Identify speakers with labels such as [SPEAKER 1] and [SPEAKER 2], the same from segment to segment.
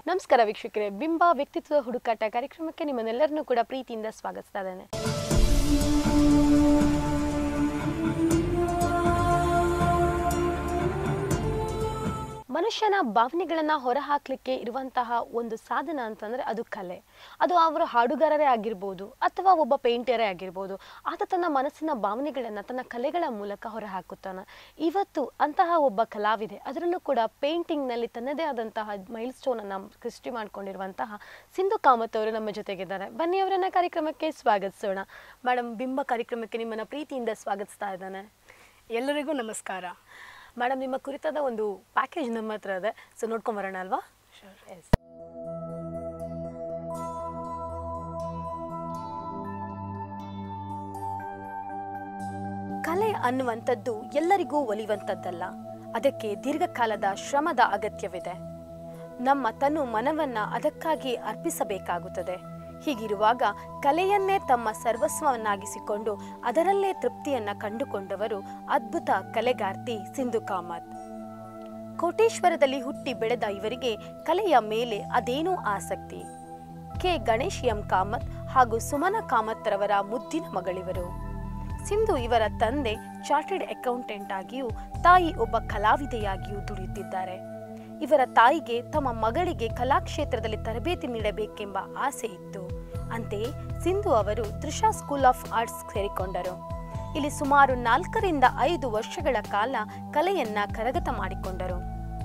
[SPEAKER 1] ನಮಸ್ಕಾರ ವೀಕ್ಷಕರೇ ಬಿಂಬ ವ್ಯಕ್ತಿತ್ವ ಹುಡುಕಾಟ ಕಾರ್ಯಕ್ರಮಕ್ಕೆ ನಿಮ್ಮನ್ನೆಲ್ಲರನ್ನೂ ಕೂಡ ಪ್ರೀತಿಯಿಂದ ಸ್ವಾಗತಿಸ್ತಾ ಇದ್ದೇನೆ ಮನುಷ್ಯನ ಭಾವನೆಗಳನ್ನ ಹೊರಹಾಕ್ಲಿಕ್ಕೆ ಇರುವಂತಹ ಒಂದು ಸಾಧನ ಅಂತಂದ್ರೆ ಅದು ಕಲೆ ಅದು ಅವರ ಹಾಡುಗಾರರೇ ಆಗಿರ್ಬೋದು ಅಥವಾ ಒಬ್ಬ ಪೇಂಟರೇ ಆಗಿರ್ಬೋದು ಆತ ತನ್ನ ಮನಸ್ಸಿನ ಭಾವನೆಗಳನ್ನ ತನ್ನ ಕಲೆಗಳ ಮೂಲಕ ಹೊರಹಾಕುತ್ತಾನೆ ಇವತ್ತು ಅಂತಹ ಒಬ್ಬ ಕಲಾವಿದೆ ಅದರಲ್ಲೂ ಕೂಡ ಪೇಂಟಿಂಗ್ನಲ್ಲಿ ತನ್ನದೇ ಆದಂತಹ ಮೈಲ್ ಸ್ಟೋನ್ ಅನ್ನ ಸೃಷ್ಟಿ ಮಾಡ್ಕೊಂಡಿರುವಂತಹ ಸಿಂಧು ಕಾಮತ್ ಅವರು ನಮ್ಮ ಜೊತೆಗಿದ್ದಾರೆ ಬನ್ನಿ ಅವರನ್ನ ಕಾರ್ಯಕ್ರಮಕ್ಕೆ ಸ್ವಾಗತಿಸೋಣ ಮೇಡಮ್ ಬಿಂಬ ಕಾರ್ಯಕ್ರಮಕ್ಕೆ ನಿಮ್ಮನ್ನ ಪ್ರೀತಿಯಿಂದ ಸ್ವಾಗತಿಸ್ತಾ ಇದ್ದಾನೆ
[SPEAKER 2] ಎಲ್ಲರಿಗೂ ನಮಸ್ಕಾರ
[SPEAKER 1] ಮೇಡಮ್ ನಿಮ್ಮ ಕುರಿತಾದ ಒಂದು ಪ್ಯಾಕೇಜ್ ನಮ್ಮ ಹತ್ರ ಇದೆ ಸೊ ನೋಡ್ಕೊಂಬರೋಣ ಅಲ್ವಾ ಎಸ್ ಕಲೆ ಅನ್ನುವಂಥದ್ದು ಎಲ್ಲರಿಗೂ ಒಲಿಯುವಂಥದ್ದಲ್ಲ ಅದಕ್ಕೆ ದೀರ್ಘಕಾಲದ ಶ್ರಮದ ಅಗತ್ಯವಿದೆ ನಮ್ಮ ತನು ಮನವನ್ನ ಅದಕ್ಕಾಗಿ ಅರ್ಪಿಸಬೇಕಾಗುತ್ತದೆ ಹೀಗಿರುವಾಗ ಕಲೆಯನ್ನೇ ತಮ್ಮ ಸರ್ವಸ್ವವನ್ನಾಗಿಸಿಕೊಂಡು ಅದರಲ್ಲೇ ತೃಪ್ತಿಯನ್ನ ಕಂಡುಕೊಂಡವರು ಅದ್ಭುತ ಕಲೆಗಾರ್ತಿ ಸಿಂಧು ಕಾಮತ್ ಕೋಟೇಶ್ವರದಲ್ಲಿ ಹುಟ್ಟಿ ಬೆಳೆದ ಇವರಿಗೆ ಕಲೆಯ ಮೇಲೆ ಅದೇನೂ ಆಸಕ್ತಿ ಕೆ ಗಣೇಶ್ ಎಂ ಕಾಮತ್ ಹಾಗೂ ಸುಮನ ಕಾಮತ್ ರವರ ಮುದ್ದಿನ ಮಗಳಿವರು ಸಿಂಧು ಇವರ ತಂದೆ ಚಾರ್ಟರ್ಡ್ ಅಕೌಂಟೆಂಟ್ ಆಗಿಯೂ ತಾಯಿ ಒಬ್ಬ ಕಲಾವಿದೆಯಾಗಿಯೂ ದುಡಿಯುತ್ತಿದ್ದಾರೆ ಇವರ ತಾಯಿಗೆ ತಮ್ಮ ಮಗಳಿಗೆ ಕಲಾಕ್ಷೇತ್ರದಲ್ಲಿ ತರಬೇತಿ ನೀಡಬೇಕೆಂಬ ಆಸೆ ಇತ್ತು ಅಂತೆಯೇ ಸಿಂಧು ಅವರು ತ್ರಿಷಾ ಸ್ಕೂಲ್ ಆಫ್ ಆರ್ಟ್ಸ್ ಸೇರಿಕೊಂಡರು ಇಲ್ಲಿ ಸುಮಾರು ನಾಲ್ಕರಿಂದ ಐದು ವರ್ಷಗಳ ಕಾಲ ಕಲೆಯನ್ನ ಕರಗತ ಮಾಡಿಕೊಂಡರು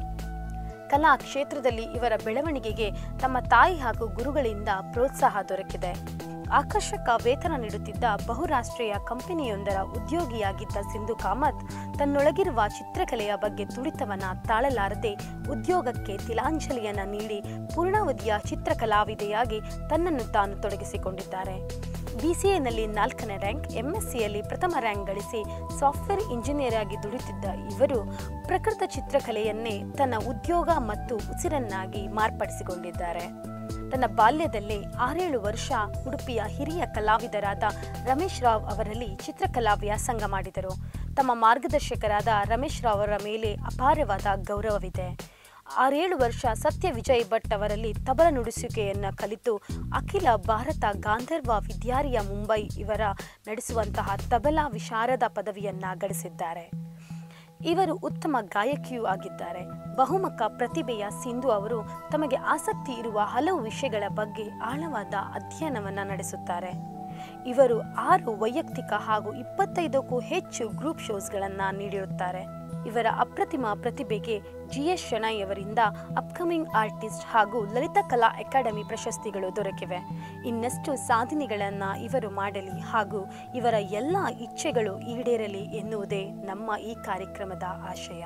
[SPEAKER 1] ಕಲಾ ಕ್ಷೇತ್ರದಲ್ಲಿ ಇವರ ಬೆಳವಣಿಗೆಗೆ ತಮ್ಮ ತಾಯಿ ಹಾಗೂ ಗುರುಗಳಿಂದ ಪ್ರೋತ್ಸಾಹ ದೊರಕಿದೆ ಆಕರ್ಷಕ ವೇತನ ನೀಡುತ್ತಿದ್ದ ಬಹುರಾಷ್ಟ್ರೀಯ ಕಂಪನಿಯೊಂದರ ಉದ್ಯೋಗಿಯಾಗಿದ್ದ ಸಿಂಧು ಕಾಮತ್ ತನ್ನೊಳಗಿರುವ ಚಿತ್ರಕಲೆಯ ಬಗ್ಗೆ ತುಡಿತವನ್ನ ತಾಳಲಾರದೆ ಉದ್ಯೋಗಕ್ಕೆ ತಿಲಾಂಜಲಿಯನ್ನ ನೀಡಿ ಪೂರ್ಣಾವಧಿಯ ಚಿತ್ರಕಲಾವಿದೆಯಾಗಿ ತನ್ನನ್ನು ತಾನು ತೊಡಗಿಸಿಕೊಂಡಿದ್ದಾರೆ ಬಿಸಿಎನಲ್ಲಿ ನಾಲ್ಕನೇ ರ್ಯಾಂಕ್ ಎಂಎಸ್ಸಿಯಲ್ಲಿ ಪ್ರಥಮ ರ್ಯಾಂಕ್ ಗಳಿಸಿ ಸಾಫ್ಟ್ವೇರ್ ಇಂಜಿನಿಯರ್ ಆಗಿ ದುಡಿಯುತ್ತಿದ್ದ ಇವರು ಪ್ರಕೃತ ಚಿತ್ರಕಲೆಯನ್ನೇ ತನ್ನ ಉದ್ಯೋಗ ಮತ್ತು ಉಸಿರನ್ನಾಗಿ ಮಾರ್ಪಡಿಸಿಕೊಂಡಿದ್ದಾರೆ ತನ್ನ ಬಾಲ್ಯದಲ್ಲೇ ಆರೇಳು ವರ್ಷ ಉಡುಪಿಯ ಹಿರಿಯ ಕಲಾವಿದರಾದ ರಮೇಶ್ ರಾವ್ ಅವರಲ್ಲಿ ಚಿತ್ರಕಲಾ ವ್ಯಾಸಂಗ ಮಾಡಿದರು ತಮ್ಮ ಮಾರ್ಗದರ್ಶಕರಾದ ರಮೇಶ್ ರಾವ್ ಅವರ ಮೇಲೆ ಅಪಾರವಾದ ಗೌರವವಿದೆ ಆರೇಳು ವರ್ಷ ಸತ್ಯ ವಿಜಯ್ ಭಟ್ ಅವರಲ್ಲಿ ತಬಲ ನುಡಿಸುವಿಕೆಯನ್ನ ಕಲಿತು ಅಖಿಲ ಭಾರತ ಗಾಂಧರ್ವ ವಿದ್ಯಾರಿಯ ಮುಂಬೈ ಇವರ ನಡೆಸುವಂತಹ ತಬಲಾ ವಿಶಾರದ ಪದವಿಯನ್ನ ಗಳಿಸಿದ್ದಾರೆ ಇವರು ಉತ್ತಮ ಗಾಯಕಿಯೂ ಆಗಿದ್ದಾರೆ ಬಹುಮುಖ ಪ್ರತಿಭೆಯ ಸಿಂಧು ಅವರು ತಮಗೆ ಆಸಕ್ತಿ ಇರುವ ಹಲವು ವಿಷಯಗಳ ಬಗ್ಗೆ ಆಳವಾದ ಅಧ್ಯಯನವನ್ನ ನಡೆಸುತ್ತಾರೆ ಇವರು ಆರು ವೈಯಕ್ತಿಕ ಹಾಗೂ ಇಪ್ಪತ್ತೈದಕ್ಕೂ ಹೆಚ್ಚು ಗ್ರೂಪ್ ಶೋಸ್ಗಳನ್ನ ನೀಡಿರುತ್ತಾರೆ ಇವರ ಅಪ್ರತಿಮ ಪ್ರತಿಭೆಗೆ ಜಿ ಎಸ್ ಶೆಣೈ ಅವರಿಂದ ಅಪ್ಕಮಿಂಗ್ ಆರ್ಟಿಸ್ಟ್ ಹಾಗೂ ಲಲಿತ ಕಲಾ ಅಕಾಡೆಮಿ ಪ್ರಶಸ್ತಿಗಳು ದೊರಕಿವೆ ಇನ್ನಷ್ಟು ಸಾಧನೆಗಳನ್ನ ಇವರು ಮಾಡಲಿ ಹಾಗೂ ಇವರ ಎಲ್ಲ ಇಚ್ಛೆಗಳು ಈಡೇರಲಿ ಎನ್ನುವುದೇ ನಮ್ಮ ಈ ಕಾರ್ಯಕ್ರಮದ ಆಶಯ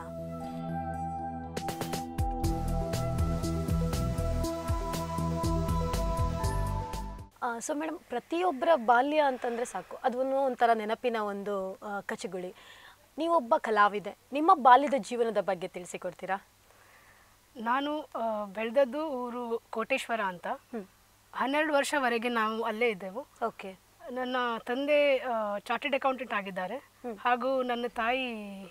[SPEAKER 1] ಸೊ ಮೇಡಮ್ ಪ್ರತಿಯೊಬ್ಬರ ಬಾಲ್ಯ ಅಂತಂದರೆ ಸಾಕು ಅದನ್ನು ಒಂಥರ ನೆನಪಿನ ಒಂದು ಆ, ಕಚಗುಳಿ ನೀವೊಬ್ಬ ಕಲಾವಿದೆ ನಿಮ್ಮ ಬಾಲ್ಯದ ಜೀವನದ ಬಗ್ಗೆ ತಿಳಿಸಿಕೊಡ್ತೀರಾ
[SPEAKER 2] ನಾನು ಆ, ಬೆಳೆದದ್ದು ಊರು ಕೋಟೇಶ್ವರ ಅಂತ ಹನ್ನೆರಡು ವರ್ಷವರೆಗೆ ನಾವು ಅಲ್ಲೇ ಇದ್ದೆವು
[SPEAKER 1] ಓಕೆ
[SPEAKER 2] ನನ್ನ ತಂದೆ ಚಾರ್ಟೆಡ್ ಅಕೌಂಟೆಂಟ್ ಆಗಿದ್ದಾರೆ ಹಾಗೂ ನನ್ನ ತಾಯಿ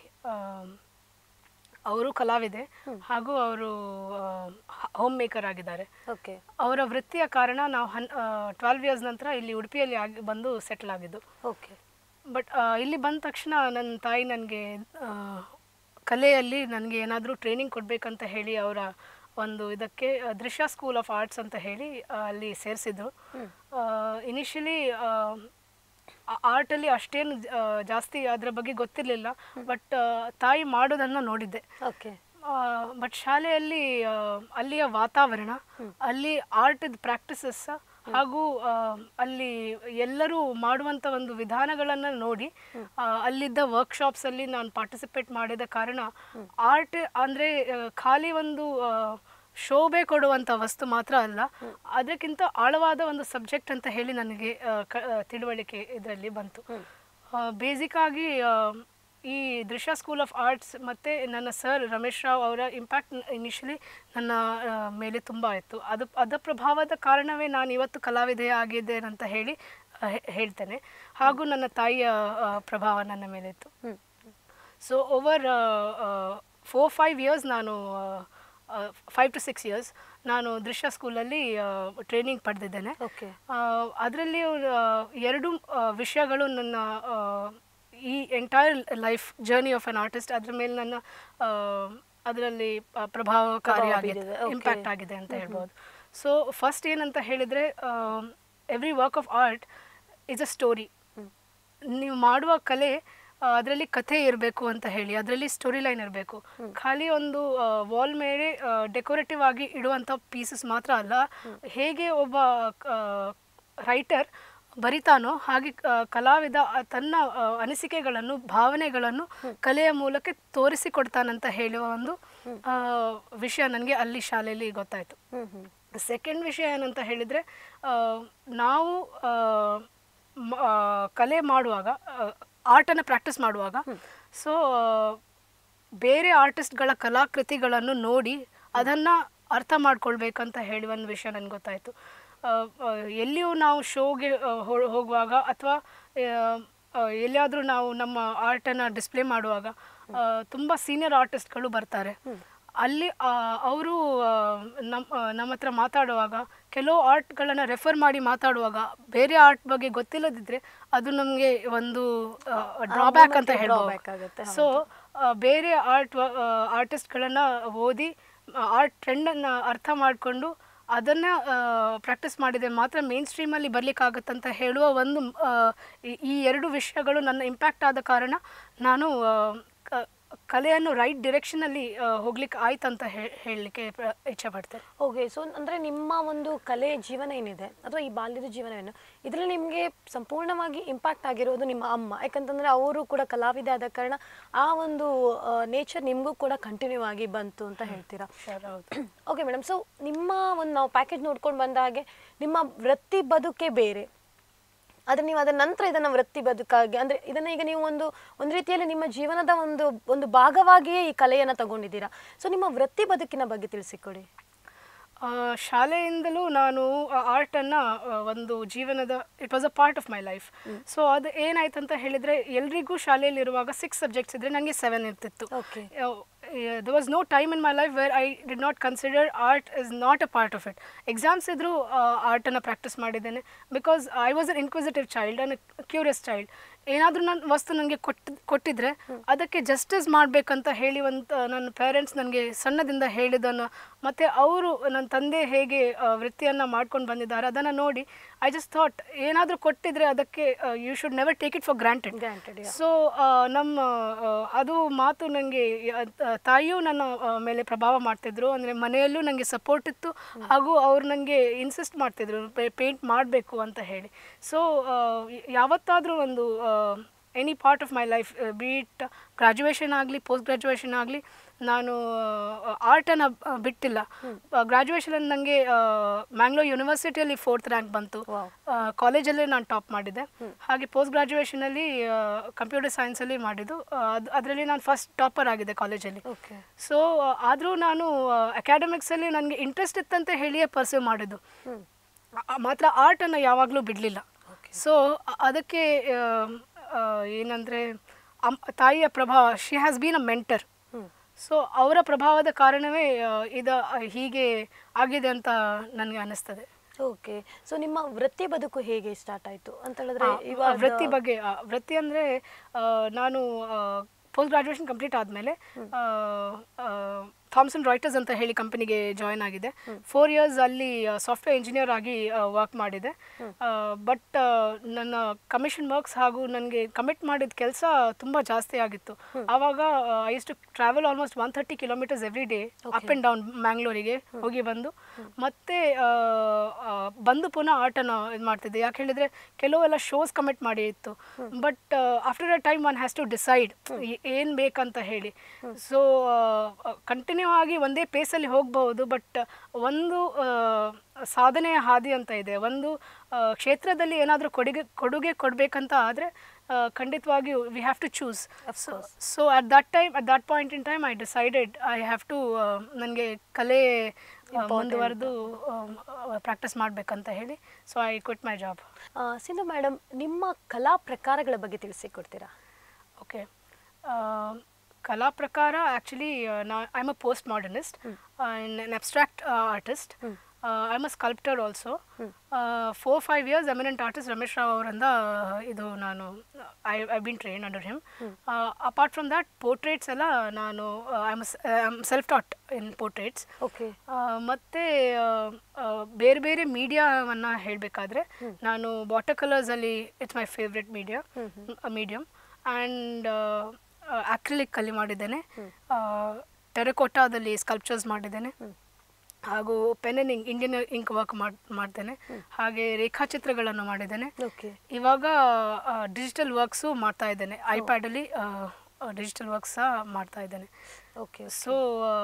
[SPEAKER 2] ಅವರು ಕಲಾವಿದೆ ಹಾಗೂ ಅವರು ಹೋಮ್ ಮೇಕರ್ ಆಗಿದ್ದಾರೆ
[SPEAKER 1] ಓಕೆ
[SPEAKER 2] ಅವರ ವೃತ್ತಿಯ ಕಾರಣ ನಾವು ಹನ್ ಟ್ವೆಲ್ವ್ ಇಯರ್ಸ್ ನಂತರ ಇಲ್ಲಿ ಉಡುಪಿಯಲ್ಲಿ ಆಗಿ ಬಂದು ಸೆಟ್ಲ್ ಆಗಿದ್ದು
[SPEAKER 1] ಓಕೆ
[SPEAKER 2] ಬಟ್ ಇಲ್ಲಿ ಬಂದ ತಕ್ಷಣ ನನ್ನ ತಾಯಿ ನನಗೆ ಕಲೆಯಲ್ಲಿ ನನಗೆ ಏನಾದರೂ ಟ್ರೈನಿಂಗ್ ಕೊಡಬೇಕಂತ ಹೇಳಿ ಅವರ ಒಂದು ಇದಕ್ಕೆ ಆ, ದೃಶ್ಯ ಸ್ಕೂಲ್ ಆಫ್ ಆರ್ಟ್ಸ್ ಅಂತ ಹೇಳಿ ಆ, ಅಲ್ಲಿ ಸೇರಿಸಿದ್ರು ಇನಿಷಿಯಲಿ ಆರ್ಟಲ್ಲಿ ಅಷ್ಟೇನು ಆ, ಜಾಸ್ತಿ ಅದರ ಬಗ್ಗೆ ಗೊತ್ತಿರಲಿಲ್ಲ ಬಟ್ ತಾಯಿ ಮಾಡೋದನ್ನು ನೋಡಿದ್ದೆ
[SPEAKER 1] ಓಕೆ
[SPEAKER 2] ಬಟ್ ಶಾಲೆಯಲ್ಲಿ ಆ, ಅಲ್ಲಿಯ ವಾತಾವರಣ ಅಲ್ಲಿ ಆರ್ಟ್ ಪ್ರಾಕ್ಟೀಸಸ್ ಹಾಗೂ ಆ, ಅಲ್ಲಿ ಎಲ್ಲರೂ ಮಾಡುವಂಥ ಒಂದು ವಿಧಾನಗಳನ್ನು ನೋಡಿ ಆ, ಅಲ್ಲಿದ್ದ ವರ್ಕ್ಶಾಪ್ಸ್ ಅಲ್ಲಿ ನಾನು ಪಾರ್ಟಿಸಿಪೇಟ್ ಮಾಡಿದ ಕಾರಣ ಆರ್ಟ್ ಅಂದರೆ ಖಾಲಿ ಒಂದು ಆ, ಶೋಭೆ ಕೊಡುವಂಥ ವಸ್ತು ಮಾತ್ರ ಅಲ್ಲ ಅದಕ್ಕಿಂತ ಆಳವಾದ ಒಂದು ಸಬ್ಜೆಕ್ಟ್ ಅಂತ ಹೇಳಿ ನನಗೆ ಆ, ಕ- ಆ, ತಿಳುವಳಿಕೆ ಇದರಲ್ಲಿ ಬಂತು ಬೇಸಿಕ್ ಆಗಿ ಆ, ಈ ದೃಶ್ಯ ಸ್ಕೂಲ್ ಆಫ್ ಆರ್ಟ್ಸ್ ಮತ್ತು ನನ್ನ ಸರ್ ರಮೇಶ್ ರಾವ್ ಅವರ ಇಂಪ್ಯಾಕ್ಟ್ ಇನಿಷಿಯಲಿ ನನ್ನ ಆ, ಮೇಲೆ ತುಂಬ ಇತ್ತು ಅದು ಅದರ ಪ್ರಭಾವದ ಕಾರಣವೇ ನಾನು ಇವತ್ತು ಕಲಾವಿದೆ ಆಗಿದ್ದೇನೆ ಅಂತ ಹೇಳಿ ಆ, ಹೇ- ಹೇಳ್ತೇನೆ ಹಾಗೂ ನನ್ನ ತಾಯಿಯ ಆ, ಪ್ರಭಾವ ನನ್ನ ಮೇಲೆ ಇತ್ತು so over four five years ನಾನು ಫೈವ್ ಟು ಸಿಕ್ಸ್ ಇಯರ್ಸ್ ನಾನು ದೃಶ್ಯ ಸ್ಕೂಲಲ್ಲಿ ಟ್ರೈನಿಂಗ್ ಪಡೆದಿದ್ದೇನೆ
[SPEAKER 1] ಓಕೆ
[SPEAKER 2] ಅದರಲ್ಲಿ ಎರಡು ಆ, ವಿಷಯಗಳು ನನ್ನ ಆ, ಈ entire life journey of an artist ಅದ್ರ ಮೇಲೆ ನನ್ನ ಅದರಲ್ಲಿ ಪ್ರಭಾವಕಾರಿ
[SPEAKER 1] ಪ್ರಭಾವ
[SPEAKER 2] ಆಗಿದೆ
[SPEAKER 1] ಬೀರಿದೆ, okay.
[SPEAKER 2] ಇಂಪ್ಯಾಕ್ಟ್ ಆಗಿದೆ ಅಂತ ಹೇಳ್ಬೋದು ಸೊ ಫಸ್ಟ್ ಏನಂತ ಹೇಳಿದರೆ every work of art is a story ನೀವು ಮಾಡುವ ಕಲೆ ಅದರಲ್ಲಿ ಕಥೆ ಇರಬೇಕು ಅಂತ ಹೇಳಿ ಅದರಲ್ಲಿ ಸ್ಟೋರಿ ಲೈನ್ ಇರಬೇಕು ಖಾಲಿ ಒಂದು ವಾಲ್ ಮೇಲೆ ಡೆಕೋರೇಟಿವ್ ಆಗಿ ಇಡುವಂಥ ಪೀಸಸ್ ಮಾತ್ರ ಅಲ್ಲ ಹೇಗೆ ಒಬ್ಬ ರೈಟರ್ ಬರಿತಾನೋ ಹಾಗೆ ಆ, ಕಲಾವಿದ ಆ ತನ್ನ ಆ, ಅನಿಸಿಕೆಗಳನ್ನು ಭಾವನೆಗಳನ್ನು ಕಲೆಯ ಮೂಲಕ ತೋರಿಸಿಕೊಡ್ತಾನಂತ ಹೇಳುವ ಒಂದು ಆ, ವಿಷಯ ನನಗೆ ಅಲ್ಲಿ ಶಾಲೆಯಲ್ಲಿ ಗೊತ್ತಾಯಿತು
[SPEAKER 1] ಹ್ಮ್ ಹ್ಮ್
[SPEAKER 2] ಸೆಕೆಂಡ್ ವಿಷಯ ಏನಂತ ಹೇಳಿದರೆ ನಾವು ಆ, ಮ- ಆ, ಕಲೆ ಮಾಡುವಾಗ ಆರ್ಟನ್ನು ಪ್ರಾಕ್ಟೀಸ್ ಮಾಡುವಾಗ ಸೊ ಬೇರೆ ಆರ್ಟಿಸ್ಟ್ಗಳ ಕಲಾಕೃತಿಗಳನ್ನು ನೋಡಿ ಅದನ್ನು ಅರ್ಥ ಮಾಡ್ಕೊಳ್ಬೇಕಂತ ಹೇಳಿ ಒಂದು ವಿಷಯ ನನಗೆ ಗೊತ್ತಾಯಿತು ಎಲ್ಲಿಯೂ ನಾವು ಶೋಗೆ ಹೋಗುವಾಗ ಅಥವಾ ಎಲ್ಲಿಯಾದರೂ ನಾವು ನಮ್ಮ ಆರ್ಟನ್ನು ಡಿಸ್ಪ್ಲೇ ಮಾಡುವಾಗ ತುಂಬ ಸೀನಿಯರ್ ಆರ್ಟಿಸ್ಟ್ಗಳು ಬರ್ತಾರೆ ಅಲ್ಲಿ ಅವರು ನಮ್ಮ ನಮ್ಮ ಹತ್ರ ಮಾತಾಡುವಾಗ ಕೆಲವು ಆರ್ಟ್ಗಳನ್ನು ರೆಫರ್ ಮಾಡಿ ಮಾತಾಡುವಾಗ ಬೇರೆ ಆರ್ಟ್ ಬಗ್ಗೆ ಗೊತ್ತಿಲ್ಲದಿದ್ದರೆ ಅದು ನಮಗೆ ಒಂದು ಡ್ರಾಬ್ಯಾಕ್ ಅಂತ
[SPEAKER 1] drawback ಆಗುತ್ತೆ,
[SPEAKER 2] ಹೇಳ್ಬೋದು ಸೊ ಬೇರೆ ಆರ್ಟ್ ಆರ್ಟಿಸ್ಟ್ಗಳನ್ನು ಓದಿ ಆರ್ಟ್ ಟ್ರೆಂಡನ್ನು ಅರ್ಥ ಮಾಡಿಕೊಂಡು ಅದನ್ನು ಪ್ರಾಕ್ಟೀಸ್ ಮಾಡಿದರೆ ಮಾತ್ರ ಮೇನ್ ಸ್ಟ್ರೀಮಲ್ಲಿ ಬರಲಿಕ್ಕಾಗತ್ತಂತ ಹೇಳುವ ಒಂದು ಆ, ಈ- ಈ ಎರಡು ವಿಷಯಗಳು ನನ್ನ ಇಂಪ್ಯಾಕ್ಟ್ ಆದ ಕಾರಣ ನಾನು ಆ, ಕ- ಕಲೆಯನ್ನು ರೈಟ್ ಡಿರೆಕ್ಷನಲ್ಲಿ ಹೋಗ್ಲಿಕ್ಕೆ ಆಯ್ತಂತ ಹೇ- ಹೇಳಲಿಕ್ಕೆ ಪ್ರ- ಇಚ್ಛೆ ಪಡ್ತೇನೆ
[SPEAKER 1] ಓಕೆ ಸೊ ಅಂದರೆ ನಿಮ್ಮ ಒಂದು ಕಲೆ ಜೀವನ ಏನಿದೆ ಅಥವಾ ಈ ಬಾಲ್ಯದ ಜೀವನವೇನು ಇದರಲ್ಲಿ ನಿಮಗೆ ಸಂಪೂರ್ಣವಾಗಿ ಇಂಪ್ಯಾಕ್ಟ್ ಆಗಿರೋದು ನಿಮ್ಮ ಅಮ್ಮ ಯಾಕಂತಂದರೆ ಅವರು ಕೂಡ ಕಲಾವಿದ ಆದ ಕಾರಣ ಆ ಒಂದು ನೇಚರ್ ನಿಮಗೂ ಕೂಡ ಕಂಟಿನ್ಯೂ ಆಗಿ ಬಂತು ಅಂತ ಹೇಳ್ತೀರಾ
[SPEAKER 2] ಸರ್ ಹೌದು
[SPEAKER 1] ಓಕೆ ಮೇಡಮ್ ಸೊ ನಿಮ್ಮ ಒಂದು ನಾವು ಪ್ಯಾಕೇಜ್ ನೋಡ್ಕೊಂಡು ಬಂದ ಹಾಗೆ ನಿಮ್ಮ ವೃತ್ತಿ ಬದುಕೇ ಬೇರೆ ಆದರೆ ನೀವು ಅದರ ನಂತರ ಇದನ್ನು ವೃತ್ತಿ ಬದುಕಾಗಿ ಅಂದರೆ ಇದನ್ನು ಈಗ ನೀವು ಒಂದು ಒಂದು ರೀತಿಯಲ್ಲಿ ನಿಮ್ಮ ಜೀವನದ ಒಂದು ಒಂದು ಭಾಗವಾಗಿಯೇ ಈ ಕಲೆಯನ್ನು ತಗೊಂಡಿದ್ದೀರಾ ಸೊ ನಿಮ್ಮ ವೃತ್ತಿ ಬದುಕಿನ ಬಗ್ಗೆ ತಿಳಿಸಿಕೊಡಿ
[SPEAKER 2] ಆ, ಶಾಲೆಯಿಂದಲೂ ನಾನು ಆರ್ಟನ್ನು ಒಂದು ಜೀವನದ it was a part of my life so ಅದು ಏನಾಯ್ತು ಅಂತ ಹೇಳಿದರೆ ಎಲ್ರಿಗೂ ಶಾಲೆಯಲ್ಲಿರುವಾಗ ಸಿಕ್ಸ್ ಸಬ್ಜೆಕ್ಟ್ಸ್ ಇದ್ದರೆ ನನಗೆ ಸೆವೆನ್ ಇರ್ತಿತ್ತು
[SPEAKER 1] Okay.
[SPEAKER 2] There was no time in my life where I did not consider art is not a part of it exams ಇದ್ದರೂ ಆರ್ಟನ್ನು ಪ್ರಾಕ್ಟೀಸ್ ಮಾಡಿದ್ದೇನೆ because I was an inquisitive child and curious child ಏನಾದರೂ ನನ್ನ ವಸ್ತು ನನಗೆ ಕೊಟ್ಟು ಕೊಟ್ಟಿದ್ರೆ ಅದಕ್ಕೆ ಜಸ್ಟಿಸ್ ಮಾಡಬೇಕಂತ ಹೇಳಿ ಒಂದು ನನ್ನ ಪೇರೆಂಟ್ಸ್ ನನಗೆ ಸಣ್ಣದಿಂದ ಹೇಳಿದ್ದನ್ನು ಮತ್ತು ಅವರು ನನ್ನ ತಂದೆ ಹೇಗೆ ವೃತ್ತಿಯನ್ನು ಮಾಡ್ಕೊಂಡು ಬಂದಿದ್ದಾರೆ ಅದನ್ನು ನೋಡಿ ಐ ಜಸ್ಟ್ ಥಾಟ್ ಏನಾದರೂ ಕೊಟ್ಟಿದ್ರೆ ಅದಕ್ಕೆ you should never take it for granted
[SPEAKER 1] Granted, yeah.
[SPEAKER 2] So ನಮ್ಮ ಆ, ಅದು ಮಾತು ನನಗೆ ತಾಯಿಯೂ ನನ್ನ ಆ, ಮೇಲೆ ಪ್ರಭಾವ ಮಾಡ್ತಿದ್ರು ಅಂದರೆ ಮನೆಯಲ್ಲೂ ನನಗೆ ಸಪೋರ್ಟ್ ಇತ್ತು ಹಾಗೂ ಅವ್ರು ನನಗೆ ಇನ್ಸಿಸ್ಟ್ ಮಾಡ್ತಿದ್ರು ಪೇಂಟ್ ಮಾಡಬೇಕು ಅಂತ ಹೇಳಿ ಸೊ ಯಾವತ್ತಾದರೂ ಒಂದು any part of my life be it graduation ಆಗಲಿ ಪೋಸ್ಟ್ ಗ್ರ್ಯಾಜುಯೇಷನ್ ಆಗಲಿ ನಾನು ಆರ್ಟನ್ನು ಬಿಟ್ಟಿಲ್ಲ ಗ್ರ್ಯಾಜುಯೇಷನಲ್ಲಿ ನನಗೆ ಮ್ಯಾಂಗ್ಳೂರ್ ಯೂನಿವರ್ಸಿಟಿಯಲ್ಲಿ ಫೋರ್ತ್ ರ್ಯಾಂಕ್ ಬಂತು
[SPEAKER 1] Wow.
[SPEAKER 2] ಕಾಲೇಜಲ್ಲೇ ನಾನು ಟಾಪ್ ಮಾಡಿದ್ದೆ ಹಾಗೆ ಪೋಸ್ಟ್ ಗ್ರಾಜುಯೇಷನಲ್ಲಿ ಕಂಪ್ಯೂಟರ್ ಸೈನ್ಸಲ್ಲಿ ಮಾಡಿದ್ದು ಆ, ಅದು ಅದರಲ್ಲಿ ನಾನು ಫಸ್ಟ್ ಟಾಪರ್ ಆಗಿದೆ ಕಾಲೇಜಲ್ಲಿ
[SPEAKER 1] ಓಕೆ
[SPEAKER 2] ಸೊ ಆದರೂ ನಾನು ಅಕಾಡೆಮಿಕ್ಸಲ್ಲಿ ನನಗೆ ಇಂಟ್ರೆಸ್ಟ್ ಇತ್ತಂತ ಹೇಳಿಯೇ ಪರ್ಸ್ಯೂ ಮಾಡಿದ್ದು ಆ- ಮಾತ್ರ ಆರ್ಟನ್ನು ಯಾವಾಗಲೂ ಬಿಡಲಿಲ್ಲ ಸೊ ಅದಕ್ಕೆ ಆ, ಆ, ಏನಂದರೆ ಅಮ್ ತಾಯಿಯ ಪ್ರಭಾವ she has been a mentor so ಅವರ ಪ್ರಭಾವದ ಕಾರಣವೇ ಆ, ಇದು ಆ, ಹೀಗೆ ಆಗಿದೆ ಅಂತ ನನಗೆ ಅನ್ನಿಸ್ತದೆ
[SPEAKER 1] ಓಕೆ ಸೊ ನಿಮ್ಮ ವೃತ್ತಿ ಬದುಕು ಹೇಗೆ ಸ್ಟಾರ್ಟ್ ಆಯ್ತು ಅಂತ ಹೇಳಿದ್ರೆ
[SPEAKER 2] ಆ,
[SPEAKER 1] ಇವಾಗ
[SPEAKER 2] ವೃತ್ತಿ ಬಗ್ಗೆ ಆ, ವೃತ್ತಿ ಅಂದರೆ ನಾನು ಪೋಸ್ಟ್ ಗ್ರಾಜುಯೇಷನ್ ಕಂಪ್ಲೀಟ್ ಆದಮೇಲೆ ಥಾಮ್ಸನ್ ರಾಯ್ಟರ್ಸ್ ಅಂತ ಹೇಳಿ ಕಂಪನಿಗೆ ಜಾಯ್ನ್ ಆಗಿದೆ ಫೋರ್ ಇಯರ್ಸ್ ಅಲ್ಲಿ ಸಾಫ್ಟ್ವೇರ್ ಇಂಜಿನಿಯರ್ ಆಗಿ ವರ್ಕ್ ಮಾಡಿದೆ ಬಟ್ ನನ್ನ ಕಮಿಷನ್ ವರ್ಕ್ಸ್ ಹಾಗೂ ನನಗೆ ಕಮಿಟ್ ಮಾಡಿದ ಕೆಲಸ ತುಂಬ ಜಾಸ್ತಿ ಆಗಿತ್ತು ಆವಾಗ I used to travel almost one thirty kilometres every day up and down ಮ್ಯಾಂಗ್ಳೂರಿಗೆ ಹೋಗಿ ಬಂದು ಮತ್ತೆ ಆ, ಆ, ಬಂದು ಪುನಃ ಆಟನ ಇದು ಮಾಡ್ತಿದ್ದೆ ಯಾಕೆ ಹೇಳಿದರೆ ಕೆಲವೆಲ್ಲ ಶೋಸ್ ಕಮಿಟ್ ಮಾಡಿ ಇತ್ತು but after a time one has to decide ಏನು ಬೇಕಂತ ಹೇಳಿ ಸೊ ಕಂಟಿನ್ಯೂ ಆಗಿ ಒಂದೇ ಪೇಸಲ್ಲಿ ಹೋಗಬಹುದು ಬಟ್ ಒಂದು ಆ, ಸಾಧನೆಯ ಹಾದಿ ಅಂತ ಇದೆ ಒಂದು ಆ, ಕ್ಷೇತ್ರದಲ್ಲಿ ಏನಾದರೂ ಕೊಡುಗೆ ಕೊಡುಗೆ ಕೊಡಬೇಕಂತ ಆದರೆ ಖಂಡಿತವಾಗಿಯೂ we have to choose so at that time at that point in time I decided I have to ನನಗೆ ಕಲೆ ಆ, ಮುಂದುವರೆದು ಪ್ರಾಕ್ಟೀಸ್ ಮಾಡಬೇಕಂತ ಹೇಳಿ so I quit my job
[SPEAKER 1] ಆ, ಸಿಂಧು ಮೇಡಮ್ ನಿಮ್ಮ ಕಲಾ ಪ್ರಕಾರಗಳ ಬಗ್ಗೆ ತಿಳಿಸಿಕೊಡ್ತೀರಾ
[SPEAKER 2] ಓಕೆ ಕಲಾ ಪ್ರಕಾರ ಆ್ಯಕ್ಚುಲಿ ನಾ I am a post modernist in abstract artist I am a sculptor also four five years eminent artist Ramesh Rao ಅವರಿಂದ ಇದು ನಾನು I I been train under him apart from that portraits ಎಲ್ಲ ನಾನು I am self taught in portraits
[SPEAKER 1] okay
[SPEAKER 2] ಮತ್ತು ಬೇರೆ ಬೇರೆ ಮೀಡಿಯಾವನ್ನು ಹೇಳಬೇಕಾದ್ರೆ ನಾನು ವಾಟರ್ ಕಲರ್ಸಲ್ಲಿ it's my favourite media medium and ಅಕ್ರಿಲಿಕ್ಕಲ್ಲಿ ಮಾಡಿದ್ದೇನೆ ಟೆರಕೋಟಾದಲ್ಲಿ ಸ್ಕಲ್ಪ್ಚರ್ಸ್ ಮಾಡಿದ್ದೇನೆ ಹಾಗೂ pen and ink Indian ink work ಮಾಡ್ತೇನೆ ಹಾಗೆ ರೇಖಾಚಿತ್ರಗಳನ್ನು ಮಾಡಿದ್ದೇನೆ
[SPEAKER 1] ಓಕೆ
[SPEAKER 2] ಇವಾಗ ಡಿಜಿಟಲ್ ವರ್ಕ್ಸು ಮಾಡ್ತಾ ಇದ್ದೇನೆ ಐಪ್ಯಾಡಲ್ಲಿ ಡಿಜಿಟಲ್ ವರ್ಕ್ಸ್ ಸಹ ಮಾಡ್ತಾ ಇದ್ದೇನೆ
[SPEAKER 1] ಓಕೆ
[SPEAKER 2] ಸೊ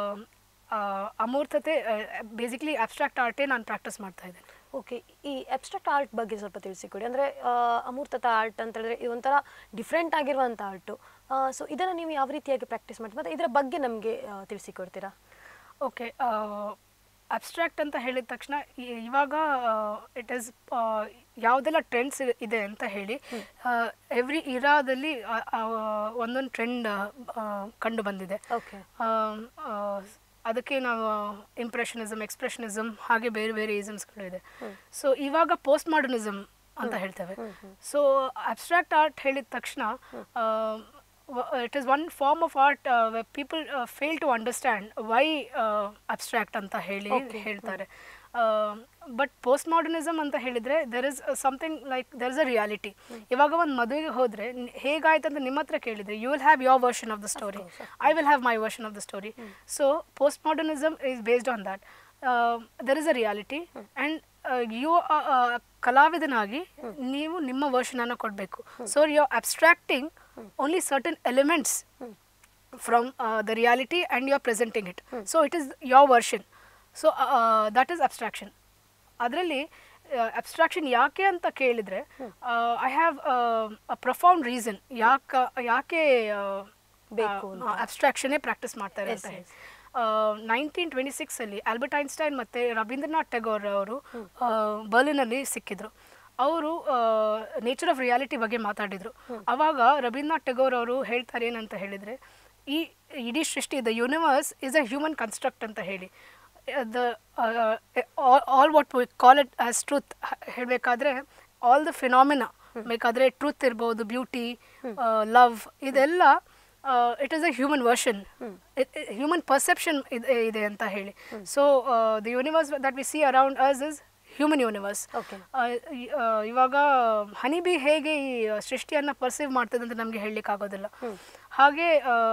[SPEAKER 2] ಅಮೂರ್ತತೆ ಬೇಸಿಕ್ಲಿ ಅಬ್ಸ್ಟ್ರಾಕ್ಟ್ ಆರ್ಟೇ ನಾನು ಪ್ರಾಕ್ಟೀಸ್ ಮಾಡ್ತಾ ಇದ್ದೇನೆ
[SPEAKER 1] ಓಕೆ ಈ ಅಬ್ಸ್ಟ್ರಾಕ್ಟ್ ಆರ್ಟ್ ಬಗ್ಗೆ ಸ್ವಲ್ಪ ತಿಳಿಸಿಕೊಡಿ ಅಂದರೆ ಅಮೂರ್ತತ ಆರ್ಟ್ ಅಂತ ಹೇಳಿದ್ರೆ ಇದು ಒಂಥರ ಡಿಫ್ರೆಂಟ್ ಆಗಿರುವಂಥ ಆರ್ಟು ಸೊ ಇದನ್ನು ನೀವು ಯಾವ ರೀತಿಯಾಗಿ ಪ್ರಾಕ್ಟೀಸ್ ಮಾಡ್ತೀವಿ ಮತ್ತು ಇದರ ಬಗ್ಗೆ ನಮಗೆ ತಿಳಿಸಿಕೊಡ್ತೀರಾ
[SPEAKER 2] ಓಕೆ ಅಬ್ಸ್ಟ್ರಾಕ್ಟ್ ಅಂತ ಹೇಳಿದ ತಕ್ಷಣ ಇ- ಇವಾಗ ಇಟ್ ಈಸ್ ಯಾವುದೆಲ್ಲ ಟ್ರೆಂಡ್ಸ್ ಇದೆ ಅಂತ ಹೇಳಿ ಎವ್ರಿ ಇರಾದಲ್ಲಿ ಒಂದೊಂದು ಟ್ರೆಂಡ್ ಕಂಡು ಬಂದಿದೆ
[SPEAKER 1] ಓಕೆ
[SPEAKER 2] ಆಮ್, ಆ, ಅದಕ್ಕೆ ನಾವು ಇಂಪ್ರೆಷನಿಸಮ್ ಎಕ್ಸ್ಪ್ರೆಷನಿಸಮ್ ಹಾಗೆ ಬೇರೆ ಬೇರೆ ಇಸಮ್ಸ್ಗಳು ಇದೆ ಸೊ ಇವಾಗ ಪೋಸ್ಟ್ ಮಾಡರ್ನಿಸಮ್ ಅಂತ ಹೇಳ್ತೇವೆ ಸೊ ಅಬ್ಸ್ಟ್ರಾಕ್ಟ್ ಆರ್ಟ್ ಹೇಳಿದ ತಕ್ಷಣ it is one form of art people fail to understand why abstract ಅಂತ ಹೇಳಿ ಹೇಳ್ತಾರೆ ಬಟ್ ಪೋಸ್ಟ್ ಮಾಡರ್ನಿಸಮ್ ಅಂತ ಹೇಳಿದರೆ there is something like there is a reality ಇವಾಗ ಒಂದು ಮದುವೆಗೆ ಹೋದರೆ ಹೇಗಾಯ್ತು ಅಂತ ನಿಮ್ಮ ಹತ್ರ ಕೇಳಿದರೆ you will have your version of the story I will have my version of the story so post modernism is based on that there is a reality and you ಕಲಾವಿದನಾಗಿ ನೀವು ನಿಮ್ಮ ವರ್ಷನನ್ನು ಕೊಡಬೇಕು so you abstracting only certain elements from uh, the reality and you are presenting it. So it is your version. So that is abstraction ಅದರಲ್ಲಿ abstraction ಯಾಕೆ ಅಂತ ಕೇಳಿದರೆ I have a profound reason ಯಾಕ ಯಾಕೆ
[SPEAKER 1] ಬೇಕು
[SPEAKER 2] ಅಬ್ಸ್ಟ್ರಾಕ್ಷನ್ನೇ ಪ್ರಾಕ್ಟೀಸ್ ಮಾಡ್ತಾರೆ ಅಂತ ಹೇಳಿ ನೈನ್ಟೀನ್ ಟ್ವೆಂಟಿ ಸಿಕ್ಸಲ್ಲಿ ಆಲ್ಬರ್ಟ್ ಐನ್ಸ್ಟೈನ್ ಮತ್ತು ರವೀಂದ್ರನಾಥ್ ಟೆಗೋರ್ ಅವರು ಬರ್ಲಿನಲ್ಲಿ ಸಿಕ್ಕಿದ್ರು ಅವರು ನೇಚರ್ ಆಫ್ ರಿಯಾಲಿಟಿ ಬಗ್ಗೆ ಮಾತಾಡಿದರು ಅವಾಗ ರವೀಂದ್ರನಾಥ್ ಟೆಗೋರ್ ಅವರು ಹೇಳ್ತಾರೆ ಏನಂತ ಹೇಳಿದರೆ ಈ ಇಡೀ ಸೃಷ್ಟಿ the universe is a human construct ಅಂತ ಹೇಳಿ the all what we call it as truth ಹೇಳಬೇಕಾದ್ರೆ ಆಲ್ ದ ಫಿನಾಮಿನಾ ಬೇಕಾದರೆ ಟ್ರೂತ್ ಇರ್ಬೋದು ಬ್ಯೂಟಿ ಲವ್ ಇದೆಲ್ಲ it is a human version human perception ಇದೆ ಅಂತ ಹೇಳಿ so the universe that we see around us is human universe
[SPEAKER 1] Okay.
[SPEAKER 2] ಇವಾಗ honeybee ಹೇಗೆ ಈ ಸೃಷ್ಟಿಯನ್ನು ಪರ್ಸೀವ್ ಮಾಡ್ತದೆ ಅಂತ ನಮಗೆ ಹೇಳಲಿಕ್ಕೆ ಆಗೋದಿಲ್ಲ ಹಾಗೆ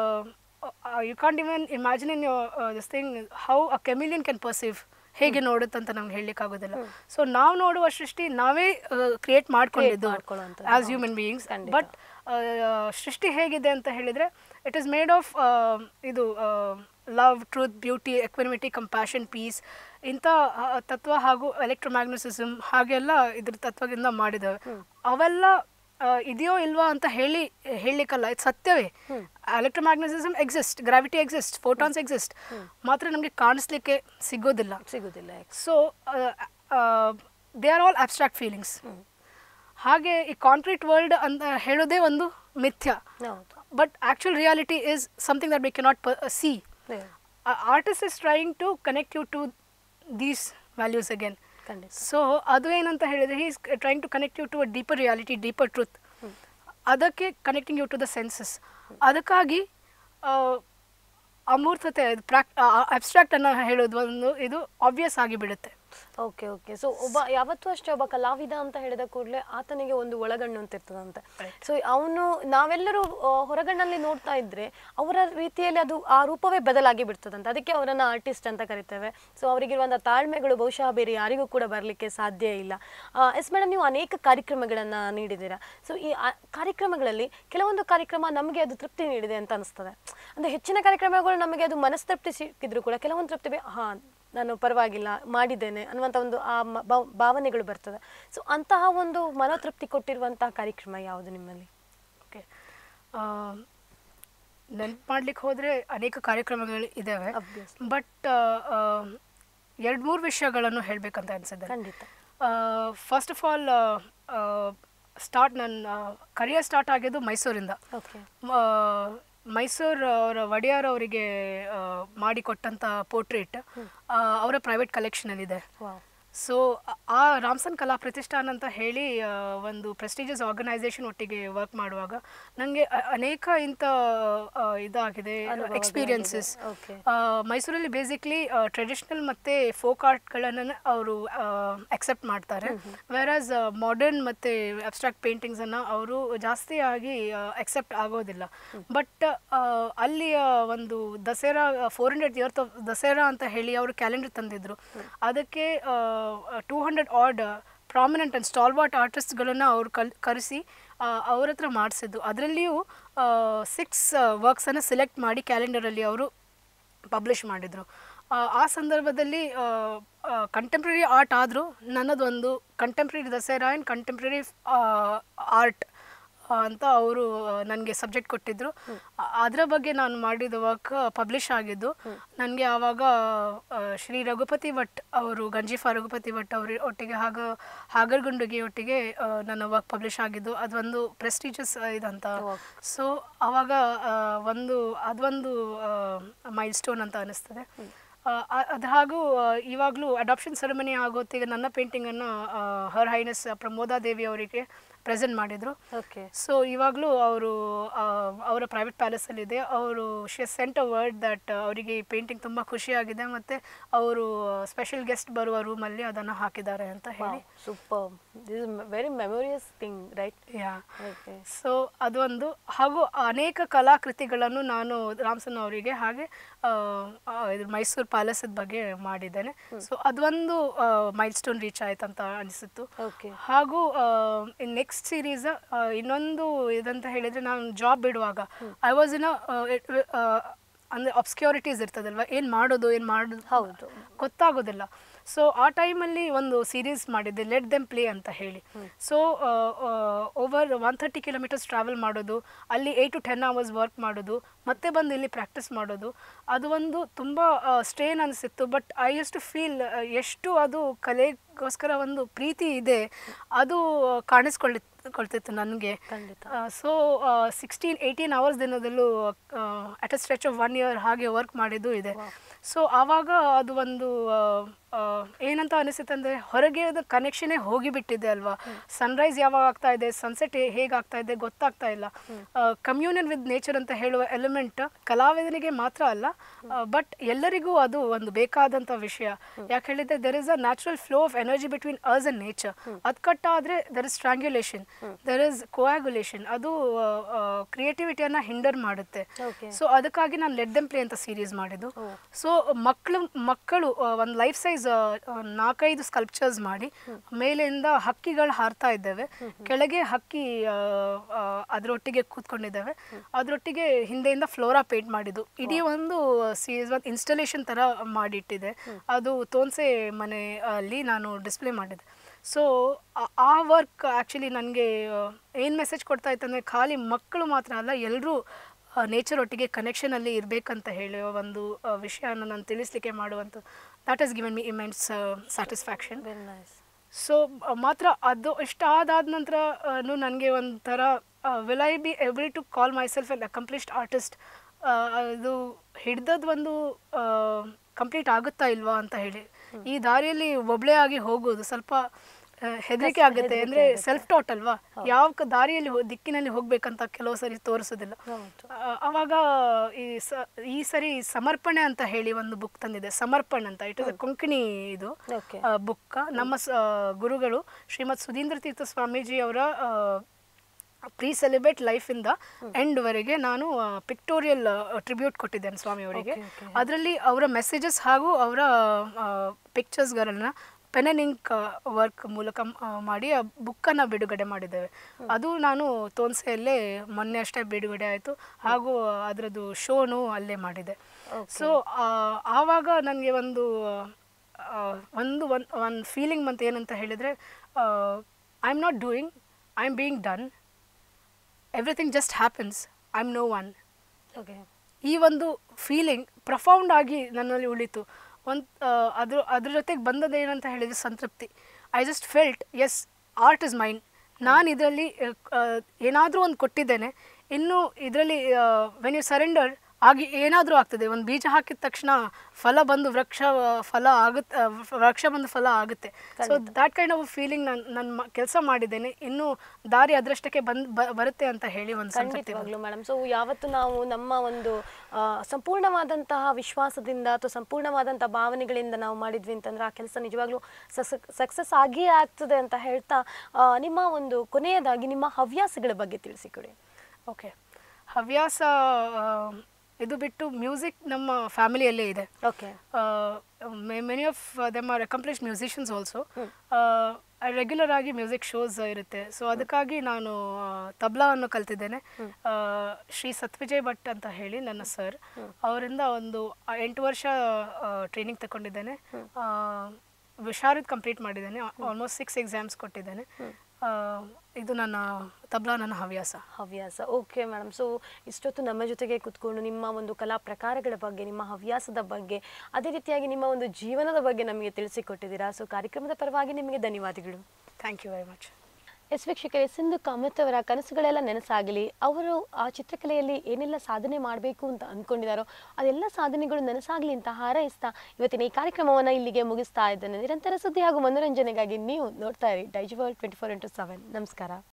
[SPEAKER 2] you can't even imagine in this thing how a chameleon can perceive ಹೇಗೆ ನೋಡುತ್ತಂತ ನಮ್ಗೆ ಹೇಳಲಿಕ್ಕೆ ಆಗೋದಿಲ್ಲ ಸೊ ನಾವು ನೋಡುವ ಸೃಷ್ಟಿ ನಾವೇ ಕ್ರಿಯೇಟ್ ಮಾಡ್ಕೊಂಡಿದ್ದು
[SPEAKER 1] ಮಾಡ್ಕೊಳ್ಳುವಂಥದ್ದು.
[SPEAKER 2] ಆಸ್ ಹ್ಯೂಮನ್ ಬೀಯಿಂಗ್ಸ್
[SPEAKER 1] ಖಂಡಿತ.
[SPEAKER 2] ಬಟ್ ಸೃಷ್ಟಿ ಹೇಗಿದೆ ಅಂತ ಹೇಳಿದರೆ ಇಟ್ ಈಸ್ ಮೇಡ್ ಆಫ್ ಇದು love truth beauty equanimity compassion peace ಇಂಥ ಆ, ತತ್ವ ಹಾಗೂ ಎಲೆಕ್ಟ್ರೋಮ್ಯಾಗ್ನೆಟಿಸಮ್ ಹಾಗೆಲ್ಲ ಇದ್ರ ತತ್ವದಿಂದ ಮಾಡಿದ್ದಾವೆ ಅವೆಲ್ಲ ಆ, ಇದೆಯೋ ಇಲ್ವಾ ಅಂತ ಹೇಳಿ ಹೇಳಲಿಕ್ಕಲ್ಲ ಇದು ಸತ್ಯವೇ electromagnetism exist gravity exist photons exist ಮಾತ್ರ ನಮಗೆ ಕಾಣಿಸ್ಲಿಕ್ಕೆ ಸಿಗೋದಿಲ್ಲ
[SPEAKER 1] ಸಿಗೋದಿಲ್ಲ
[SPEAKER 2] so they are all abstract feelings ಹಾಗೆ ಈ ಕಾಂಕ್ರೀಟ್ ವರ್ಲ್ಡ್ ಅಂತ ಹೇಳೋದೇ ಒಂದು ಮಿಥ್ಯ
[SPEAKER 1] ಹೌದು
[SPEAKER 2] but actual reality is something that we cannot see
[SPEAKER 1] Yeah.
[SPEAKER 2] Artist is trying to connect you to these values again
[SPEAKER 1] ಖಂಡಿತ
[SPEAKER 2] ಸೊ ಅದು ಏನಂತ ಹೇಳಿದರೆ he's trying to connect you to a deeper reality deeper truth ಅದಕ್ಕೆ connecting you to the senses ಅದಕ್ಕಾಗಿ ಆ, ಅಮೂರ್ತತೆ ಪ್ರಾಕ್ abstract ಅನ್ನು ಹೇಳೋದು ಒಂದು ಇದು ಆಬ್ವಿಯಸ್ ಆಗಿ ಬಿಡುತ್ತೆ
[SPEAKER 1] ಓಕೆ ಓಕೆ ಸೊ ಒಬ್ಬ ಯಾವತ್ತೂ ಅಷ್ಟೇ ಒಬ್ಬ ಕಲಾವಿದ ಅಂತ ಹೇಳಿದ ಕೂಡಲೇ ಆತನಿಗೆ ಒಂದು ಒಳಗಣ್ಣು ಅಂತ ಇರ್ತದಂತೆ ಸೊ ಅವನು ನಾವೆಲ್ಲರೂ ಆ, ಹೊರಗಣ್ಣಲ್ಲಿ ನೋಡ್ತಾ ಇದ್ರೆ ಅವರ ರೀತಿಯಲ್ಲಿ ಅದು ಆ ರೂಪವೇ ಬದಲಾಗಿ ಬಿಡ್ತದಂತೆ ಅದಕ್ಕೆ ಅವರನ್ನ ಆರ್ಟಿಸ್ಟ್ ಅಂತ ಕರಿತೇವೆ ಸೊ ಅವರಿಗಿರುವಂಥ ತಾಳ್ಮೆಗಳು ಬಹುಶಃ ಬೇರೆ ಯಾರಿಗೂ ಕೂಡ ಬರಲಿಕ್ಕೆ ಸಾಧ್ಯ ಇಲ್ಲ ಎಸ್ ಮೇಡಮ್ ನೀವು ಅನೇಕ ಕಾರ್ಯಕ್ರಮಗಳನ್ನು ನೀಡಿದ್ದೀರಾ ಸೊ ಈ ಆ- ಕಾರ್ಯಕ್ರಮಗಳಲ್ಲಿ ಕೆಲವೊಂದು ಕಾರ್ಯಕ್ರಮ ನಮಗೆ ಅದು ತೃಪ್ತಿ ನೀಡಿದೆ ಅಂತ ಅನಿಸ್ತದೆ ಅಂದರೆ ಹೆಚ್ಚಿನ ಕಾರ್ಯಕ್ರಮಗಳು ನಮಗೆ ಅದು ಮನಸ್ತೃಪ್ತಿ ಸಿಕ್ಕಿದ್ರು ಕೂಡ ಕೆಲವೊಂದು ತೃಪ್ತಿ ಬೇ- ಹಾ ನಾನು ಪರವಾಗಿಲ್ಲ ಮಾಡಿದ್ದೇನೆ ಅನ್ನುವಂಥ ಒಂದು ಆ ಮ- ಭಾವ- ಭಾವನೆಗಳು ಬರ್ತದೆ ಸೊ ಅಂತಹ ಒಂದು ಮನೋತೃಪ್ತಿ ಕೊಟ್ಟಿರುವಂತಹ ಕಾರ್ಯಕ್ರಮ ಯಾವುದು ನಿಮ್ಮಲ್ಲಿ
[SPEAKER 2] ಓಕೆ ನೆನ್ಪು ಮಾಡ್ಲಿಕ್ಕೆ ಹೋದರೆ ಅನೇಕ ಕಾರ್ಯಕ್ರಮಗಳು ಇದ್ದಾವೆ
[SPEAKER 1] Obviously.
[SPEAKER 2] ಬಟ್ ಎರಡು ಮೂರು ವಿಷಯಗಳನ್ನು ಹೇಳಬೇಕಂತ ಅನಿಸಿದೆ
[SPEAKER 1] ಖಂಡಿತ
[SPEAKER 2] ಫಸ್ಟ್ ಆಫ್ ಆಲ್ ಸ್ಟಾರ್ಟ್ ನನ್ನ ಕರಿಯರ್ ಸ್ಟಾರ್ಟ್ ಆಗಿದ್ದು ಮೈಸೂರಿಂದ
[SPEAKER 1] ಓಕೆ
[SPEAKER 2] ಆ, ಮೈಸೂರು ಅವರ ಒಡೆಯರ್ ಅವರಿಗೆ ಮಾಡಿಕೊಟ್ಟಂಥ ಪೋರ್ಟ್ರೇಟ್ ಅವರ ಪ್ರೈವೇಟ್ ಕಲೆಕ್ಷನಲ್ಲಿದೆ
[SPEAKER 1] ವಾವ್
[SPEAKER 2] ಸೊ ಆ ರಾಮ್ಸನ್ ಕಲಾ ಪ್ರತಿಷ್ಠಾನ ಅಂತ ಹೇಳಿ ಆ, ಒಂದು ಪ್ರೆಸ್ಟಿಜಿಯಸ್ ಆರ್ಗನೈಸೇಷನ್ ಒಟ್ಟಿಗೆ ವರ್ಕ್ ಮಾಡುವಾಗ ನನಗೆ ಅನೇಕ ಇಂಥ ಆ, ಇದಾಗಿದೆ ಎಕ್ಸ್ಪೀರಿಯನ್ಸಸ್
[SPEAKER 1] ಓಕೆ
[SPEAKER 2] ಮೈಸೂರಲ್ಲಿ ಬೇಸಿಕ್ಲಿ ಟ್ರೆಡಿಷನಲ್ ಮತ್ತು ಫೋಕ್ ಆರ್ಟ್ಗಳನ್ನು ಅವರು ಅಕ್ಸೆಪ್ಟ್ ಮಾಡ್ತಾರೆ ವೆರಾಸ್ ಮಾಡರ್ನ್ ಮತ್ತು ಅಬ್ಸ್ಟ್ರಾಕ್ಟ್ ಪೇಂಟಿಂಗ್ಸನ್ನು ಅವರು ಜಾಸ್ತಿಯಾಗಿ ಅಕ್ಸೆಪ್ಟ್ ಆಗೋದಿಲ್ಲ ಬಟ್ ಅಲ್ಲಿಯ ಒಂದು Dasara four hundred year of Dasara ಅಂತ ಹೇಳಿ ಅವರು ಕ್ಯಾಲೆಂಡರ್ ತಂದಿದ್ರು ಅದಕ್ಕೆ two hundred odd prominent and stalwart ಆರ್ಟಿಸ್ಟ್ಗಳನ್ನು ಅವ್ರು ಕಲ್ ಕರೆಸಿ ಅವ್ರ ಹತ್ರ ಮಾಡಿಸಿದ್ದು ಅದರಲ್ಲಿಯೂ ಸಿಕ್ಸ್ ವರ್ಕ್ಸನ್ನು ಸೆಲೆಕ್ಟ್ ಮಾಡಿ ಕ್ಯಾಲೆಂಡರಲ್ಲಿ ಅವರು ಪಬ್ಲಿಷ್ ಮಾಡಿದರು ಆ ಸಂದರ್ಭದಲ್ಲಿ ಕಂಟೆಂಪ್ರರಿ ಆರ್ಟ್ ಆದರೂ ನನ್ನದೊಂದು contemporary Dasara and contemporary art ಅಂತ ಅವರು ನನಗೆ ಸಬ್ಜೆಕ್ಟ್ ಕೊಟ್ಟಿದ್ದರು ಅದರ ಬಗ್ಗೆ ನಾನು ಮಾಡಿದ ವರ್ಕ್ ಪಬ್ಲಿಷ್ ಆಗಿದ್ದು ನನಗೆ ಆವಾಗ ಆ, ಶ್ರೀ ರಘುಪತಿ ಭಟ್ ಅವರು ಗಂಜಿಫಾ ರಘುಪತಿ ಭಟ್ ಅವ್ರ ಒಟ್ಟಿಗೆ ಹಾಗ ಹಾಗರ್ಗುಂಡಿಗೆ ಒಟ್ಟಿಗೆ ಆ, ನನ್ನ ವರ್ಕ್ ಪಬ್ಲಿಷ್ ಆಗಿದ್ದು ಅದೊಂದು ಪ್ರೆಸ್ಟೀಜಿಯಸ್ ಇದಂತ ಸೊ ಆವಾಗ ಆ, ಒಂದು ಅದೊಂದು ಮೈಲ್ ಸ್ಟೋನ್ ಅಂತ ಅನಿಸ್ತದೆ ಅದು ಹಾಗೂ ಇವಾಗಲೂ ಅಡಾಪ್ಷನ್ ಸೆರೆಮನಿ ಆಗೋತ್ತಿಗೆ ನನ್ನ ಪೇಂಟಿಂಗನ್ನು ಹರ್ ಹೈನೆಸ್ ಪ್ರಮೋದಾ ದೇವಿ ಅವರಿಗೆ ಪ್ರೆಸೆಂಟ್ ಮಾಡಿದರು
[SPEAKER 1] ಓಕೆ
[SPEAKER 2] ಸೊ ಇವಾಗಲೂ ಅವರು ಅವರ ಪ್ರೈವೇಟ್ ಪ್ಯಾಲೇಸಲ್ಲಿದೆ ಅವರು she sent a word that ಅವರಿಗೆ ಈ ಪೇಂಟಿಂಗ್ ತುಂಬ ಖುಷಿಯಾಗಿದೆ ಮತ್ತು ಅವರು ಸ್ಪೆಷಲ್ ಗೆಸ್ಟ್ ಬರುವ ರೂಮಲ್ಲಿ ಅದನ್ನು ಹಾಕಿದ್ದಾರೆ ಅಂತ ಹೇಳಿ
[SPEAKER 1] super this is very memorious thing right
[SPEAKER 2] yeah
[SPEAKER 1] okay
[SPEAKER 2] so ಅದೊಂದು ಹಾಗೂ ಅನೇಕ ಕಲಾಕೃತಿಗಳನ್ನು ನಾನು ರಾಮ್ಸನ್ ಅವರಿಗೆ ಹಾಗೆ ಆ, ಆ, ಇದು ಮೈಸೂರು ಪ್ಯಾಲೇಸದ ಬಗ್ಗೆ ಮಾಡಿದ್ದೇನೆ ಸೊ ಅದೊಂದು ಮೈಲ್ ಸ್ಟೋನ್ ರೀಚ್ ಆಯ್ತು ಅಂತ ಅನಿಸಿತ್ತು
[SPEAKER 1] ಓಕೆ
[SPEAKER 2] ಹಾಗೂ ನೆಕ್ಸ್ಟ್ ಸೀರೀಸ್ ಇನ್ನೊಂದು ಇದಂತ ಹೇಳಿದ್ರೆ ನಾನು ಜಾಬ್ ಬಿಡುವಾಗ ಐ ವಾಸ್ ಇನ್ ಅಂದರೆ ಅಬ್ಸ್ಕ್ಯೂರಿಟೀಸ್ ಇರ್ತದಲ್ವ ಏನು ಮಾಡೋದು ಏನು ಮಾಡೋದು
[SPEAKER 1] ಹೌದು.
[SPEAKER 2] ಗೊತ್ತಾಗೋದಿಲ್ಲ ಸೊ ಆ ಟೈಮಲ್ಲಿ ಒಂದು ಸೀರೀಸ್ ಮಾಡಿದ್ದೆ ಲೆಟ್ ದೆಮ್ ಪ್ಲೇ ಅಂತ ಹೇಳಿ so over one thirty kilometers travel ಮಾಡೋದು ಅಲ್ಲಿ eight to ten hours work ಮಾಡೋದು ಮತ್ತೆ ಬಂದು ಇಲ್ಲಿ ಪ್ರಾಕ್ಟೀಸ್ ಮಾಡೋದು ಅದು ಒಂದು ತುಂಬ ಸ್ಟ್ರೇನ್ ಅನಿಸಿತ್ತು but I used to feel ಎಷ್ಟು ಅದು ಕಲೆಗೋಸ್ಕರ ಒಂದು ಪ್ರೀತಿ ಇದೆ ಅದು ಕಾಣಿಸ್ಕೊಳ್ಳಿ ಕೊಳ್ತಿತ್ತು ನನಗೆ
[SPEAKER 1] ಖಂಡಿತ.
[SPEAKER 2] ಸೊ ಸಿಕ್ಸ್ಟೀನ್ ಏಯ್ಟೀನ್ ಅವರ್ಸ್ ದಿನದಲ್ಲೂ at a stretch of one year ಹಾಗೆ ವರ್ಕ್ ಮಾಡಿದ್ದು ಇದೆ ಸೊ ಆವಾಗ ಅದು ಒಂದು ಆ, ಆ, ಏನಂತ ಅನಿಸುತ್ತೆ ಅಂದರೆ ಹೊರಗೆ ಅದು ಕನೆಕ್ಷನೇ ಹೋಗಿಬಿಟ್ಟಿದೆ ಅಲ್ವಾ ಸನ್ರೈಸ್ ಯಾವಾಗ ಆಗ್ತಾ ಇದೆ ಸನ್ಸೆಟ್ ಹೇಗೆ ಆಗ್ತಾ ಇದೆ ಗೊತ್ತಾಗ್ತಾ ಇಲ್ಲ ಕಮ್ಯೂನಿಯನ್ ವಿತ್ ನೇಚರ್ ಅಂತ ಹೇಳುವ ಎಲಿಮೆಂಟ್ ಕಲಾವಿದನಿಗೆ ಮಾತ್ರ ಅಲ್ಲ ಬಟ್ ಎಲ್ಲರಿಗೂ ಅದು ಒಂದು ಬೇಕಾದಂಥ ವಿಷಯ ಯಾಕೆ ಹೇಳಿದ್ರೆ there is a natural flow of energy between us and nature ಅದು ಕಟ್ಟಾದರೆ there is strangulation there is coagulation ಅದು ಕ್ರಿಯೇಟಿವಿಟಿಯನ್ನು ಹಿಂಡರ್ ಮಾಡುತ್ತೆ
[SPEAKER 1] Okay.
[SPEAKER 2] ಸೊ ಅದಕ್ಕಾಗಿ ನಾನು ಲೆಟ್ ದೆಮ್ ಪ್ಲೇ ಅಂತ ಸೀರೀಸ್ ಮಾಡಿದ್ದು ಸೊ ಮಕ್ಕಳು ಮಕ್ಕಳು ಒಂದು ಲೈಫ್ ಸೈಜ್ ನಾಲ್ಕೈದು ಸ್ಕಲ್ಪ್ಚರ್ಸ್ ಮಾಡಿ ಮೇಲಿಂದ ಹಕ್ಕಿಗಳು ಹಾರ್ತಾ ಇದ್ದಾವೆ ಕೆಳಗೆ ಹಕ್ಕಿ ಆ, ಆ, ಅದರೊಟ್ಟಿಗೆ ಕೂತ್ಕೊಂಡಿದ್ದಾವೆ ಅದರೊಟ್ಟಿಗೆ ಹಿಂದೆಯಿಂದ ಫ್ಲೋರಾ ಪೇಂಟ್ ಮಾಡಿದ್ದು ಇಡೀ ಒಂದು ಸೀರೀಸ್ ಒಂದು ಇನ್ಸ್ಟಾಲೇಷನ್ ಥರ ಮಾಡಿಟ್ಟಿದೆ ಅದು ತೋನ್ಸೆ ಮನೆ ಅಲ್ಲಿ ನಾನು ಡಿಸ್ಪ್ಲೇ ಮಾಡಿದೆ ಸೊ ಆ ವರ್ಕ್ ಆ್ಯಕ್ಚುಲಿ ನನಗೆ ಏನು ಮೆಸೇಜ್ ಕೊಡ್ತಾ ಇತ್ತಂದರೆ ಖಾಲಿ ಮಕ್ಕಳು ಮಾತ್ರ ಅಲ್ಲ ಎಲ್ಲರೂ ನೇಚರ್ ಒಟ್ಟಿಗೆ ಕನೆಕ್ಷನಲ್ಲಿ ಇರಬೇಕಂತ ಹೇಳಿ ಒಂದು ಆ, ವಿಷಯನ ನಾನು ತಿಳಿಸ್ಲಿಕ್ಕೆ ಮಾಡುವಂಥ that is given me immense satisfaction
[SPEAKER 1] very nice
[SPEAKER 2] so ಮಾತ್ರ ಅದು ಇಷ್ಟ ಆದಾದ ನಂತರ ನನಗೆ ಒಂಥರ will I be able to call myself an accomplished artist ಇದು ಹಿಡ್ದದ್ದು ಒಂದು ಕಂಪ್ಲೀಟ್ ಆಗುತ್ತಾ ಇಲ್ವಾ ಅಂತ ಹೇಳಿ ಈ ದಾರಿಯಲ್ಲಿ ಒಬ್ಳೇ ಆಗಿ ಹೋಗೋದು ಸ್ವಲ್ಪ ಆ, ಹೆದರಿಕೆ ಆಗುತ್ತೆ ಅಂದರೆ ಸೆಲ್ಫ್ ಟಾಟ್ ಅಲ್ವಾ ಯಾವ ಕ- ದಾರಿಯಲ್ಲಿ ಹೋ- ದಿಕ್ಕಿನಲ್ಲಿ ಹೋಗ್ಬೇಕಂತ ಕೆಲವು ಸರಿ ತೋರಿಸೋದಿಲ್ಲ
[SPEAKER 1] ಹೌದು.
[SPEAKER 2] ಆ, ಅವಾಗ ಈ ಸ ಈ ಸರಿ ಸಮರ್ಪಣೆ ಅಂತ ಹೇಳಿ ಒಂದು ಬುಕ್ ತಂದಿದೆ ಸಮರ್ಪಣೆ ಅಂತ ಇಟ್ ಇಸ್ ಕೊಂಕಣಿ ಇದು
[SPEAKER 1] Okay.
[SPEAKER 2] ಬುಕ್ ನಮ್ಮ ಸ- ಗುರುಗಳು ಶ್ರೀಮತ್ ಸುಧೀಂದ್ರ ತೀರ್ಥ ಸ್ವಾಮೀಜಿ ಅವರ ಪ್ರೀ ಸೆಲೆಬ್ರೇಟ್ ಲೈಫಿಂದ ಎಂಡ್ವರೆಗೆ ನಾನು ಪಿಕ್ಟೋರಿಯಲ್ ಟ್ರಿಬ್ಯೂಟ್ ಕೊಟ್ಟಿದ್ದೇನೆ ಸ್ವಾಮಿ ಅವರಿಗೆ
[SPEAKER 1] Okay, okay.
[SPEAKER 2] ಅದರಲ್ಲಿ ಅವರ ಮೆಸೇಜಸ್ ಹಾಗೂ ಅವರ ಪಿಕ್ಚರ್ಸ್ಗಳನ್ನು ಪೆನ್ ಆ್ಯಂಡ್ ಇಂಕ್ ವರ್ಕ್ ಮೂಲಕ ಆ, ಮಾಡಿ ಆ ಬುಕ್ಕನ್ನು ಬಿಡುಗಡೆ ಮಾಡಿದ್ದೇವೆ ಅದು ನಾನು ತೋನ್ಸೆಯಲ್ಲೇ ಮೊನ್ನೆ ಅಷ್ಟೇ ಬಿಡುಗಡೆ ಆಯಿತು ಹಾಗೂ ಅದರದ್ದು ಶೋನು ಅಲ್ಲೇ ಮಾಡಿದೆ ಸೊ ಆವಾಗ ನನಗೆ ಒಂದು ಆ, ಒಂದು ಒಂದು ಒಂದು ಫೀಲಿಂಗ್ ಬಂತು ಏನಂತ ಹೇಳಿದರೆ I am not doing I am being done everything just happens I am no one
[SPEAKER 1] okay
[SPEAKER 2] ಈ ಒಂದು ಫೀಲಿಂಗ್ ಪ್ರಫೌಂಡ್ ಆಗಿ ನನ್ನಲ್ಲಿ ಉಳಿತು ಒಂದು ಅದ್ರ ಅದ್ರ ಜೊತೆಗೆ ಬಂದದ್ದು ಏನಂತ ಹೇಳಿದರೆ ಸಂತೃಪ್ತಿ I just felt as art is mine ನಾನು ಇದರಲ್ಲಿ ಏನಾದರೂ ಒಂದು ಕೊಟ್ಟಿದ್ದೇನೆ ಇನ್ನು ಇದರಲ್ಲಿ ವೆನ್ ಯು ಸರೆಂಡರ್ ಆಗಿ ಏನಾದರೂ ಆಗ್ತದೆ ಒಂದು ಬೀಜ ಹಾಕಿದ ತಕ್ಷಣ ಫಲ ಬಂದು ವೃಕ್ಷ ಆ, ಫಲ ಆಗುತ್ತೆ ಆ, ವೃಕ್ಷ ಬಂದು ಫಲ ಆಗುತ್ತೆ so that kind of feeling ನಾನು ನನ್ನ ಕೆಲಸ ಮಾಡಿದ್ದೇನೆ ಇನ್ನು ದಾರಿ ಅದರಷ್ಟಕ್ಕೆ ಬಂದ್ ಬ- ಬರುತ್ತೆ ಅಂತ ಹೇಳಿ ಒಂದು ಸಂತೃಪ್ತಿ ಬಂತು.
[SPEAKER 3] ಖಂಡಿತವಾಗ್ಲೂ ಮೇಡಮ್ ಸೊ ಯಾವತ್ತು ನಾವು ನಮ್ಮ ಒಂದು ಆ, ಸಂಪೂರ್ಣವಾದಂತಹ ವಿಶ್ವಾಸದಿಂದ ಅಥವಾ ಸಂಪೂರ್ಣವಾದಂತಹ ಭಾವನೆಗಳಿಂದ ನಾವು ಮಾಡಿದ್ವಿ ಅಂತಂದ್ರೆ ಆ ಕೆಲಸ ನಿಜವಾಗ್ಲೂ ಸಕ್ಸಸ್ ಆಗಿಯೇ ಆಗ್ತದೆ ಅಂತ ಹೇಳ್ತಾ ಆ, ನಿಮ್ಮ ಒಂದು ಕೊನೆಯದಾಗಿ ನಿಮ್ಮ ಹವ್ಯಾಸಗಳ ಬಗ್ಗೆ ತಿಳಿಸಿಕೊಡಿ
[SPEAKER 2] ಓಕೆ ಹವ್ಯಾಸ ಆ, ಇದು ಬಿಟ್ಟು ಮ್ಯೂಸಿಕ್ ನಮ್ಮ ಫ್ಯಾಮಿಲಿಯಲ್ಲೇ ಇದೆ
[SPEAKER 3] okay
[SPEAKER 2] many of them are accomplish musicians also regular ಆಗಿ ಮ್ಯೂಸಿಕ್ ಶೋಸ್ ಇರುತ್ತೆ ಸೊ ಅದಕ್ಕಾಗಿ ನಾನು ಆ, ತಬ್ಲಾವನ್ನು ಕಲ್ತಿದ್ದೇನೆ ಆ, ಶ್ರೀ ಸತ್ವಿಜಯ್ ಭಟ್ ಅಂತ ಹೇಳಿ ನನ್ನ ಸರ್ ಅವರಿಂದ ಒಂದು ಆ, ಎಂಟು ವರ್ಷ ಟ್ರೈನಿಂಗ್ ತಗೊಂಡಿದ್ದೇನೆ ಆ, ವಿಶಾರದ್ ಕಂಪ್ಲೀಟ್ ಮಾಡಿದ್ದೇನೆ ಆಲ್ಮೋಸ್ಟ್ ಸಿಕ್ಸ್ ಎಕ್ಸಾಮ್ಸ್ ಕೊಟ್ಟಿದ್ದೇನೆ ಆ, ಇದು ನನ್ನ ತಬ್ಲಾ ನನ್ನ ಹವ್ಯಾಸ
[SPEAKER 3] ಹವ್ಯಾಸ ಓಕೆ ಮೇಡಮ್ ಸೊ ಇಷ್ಟೊತ್ತು ನಮ್ಮ ಜೊತೆಗೆ ಕುತ್ಕೊಂಡು ನಿಮ್ಮ ಒಂದು ಕಲಾ ಪ್ರಕಾರಗಳ ಬಗ್ಗೆ ನಿಮ್ಮ ಹವ್ಯಾಸದ ಬಗ್ಗೆ ಅದೇ ರೀತಿಯಾಗಿ ನಿಮ್ಮ ಒಂದು ಜೀವನದ ಬಗ್ಗೆ ನಮಗೆ ತಿಳಿಸಿಕೊಟ್ಟಿದ್ದೀರಾ ಸೊ ಕಾರ್ಯಕ್ರಮದ ಪರವಾಗಿ ನಿಮಗೆ ಧನ್ಯವಾದಗಳು
[SPEAKER 2] ಥ್ಯಾಂಕ್ ಯು ವೆರಿ ಮಚ್
[SPEAKER 3] ಎಸ್ ವೀಕ್ಷಕರೇ ಸಿಂಧು ಕಾಮತ್ ಅವರ ಕನಸುಗಳೆಲ್ಲ ನೆನಸಾಗಲಿ ಅವರು ಆ ಚಿತ್ರಕಲೆಯಲ್ಲಿ ಏನೆಲ್ಲ ಸಾಧನೆ ಮಾಡಬೇಕು ಅಂತ ಅಂದ್ಕೊಂಡಿದ್ದಾರೋ ಅದೆಲ್ಲ ಸಾಧನೆಗಳು ನನಸಾಗಲಿ ಅಂತ ಹಾರೈಸ್ತಾ ಇವತ್ತಿನ ಈ ಕಾರ್ಯಕ್ರಮವನ್ನು ಇಲ್ಲಿಗೆ ಮುಗಿಸ್ತಾ ಇದ್ದೇನೆ ನಿರಂತರ ಸುದ್ದಿ ಹಾಗೂ ಮನೋರಂಜನೆಗಾಗಿ ನೀವು ನೋಡ್ತಾ ಇರಿ Daiji world twenty four into seven ನಮಸ್ಕಾರ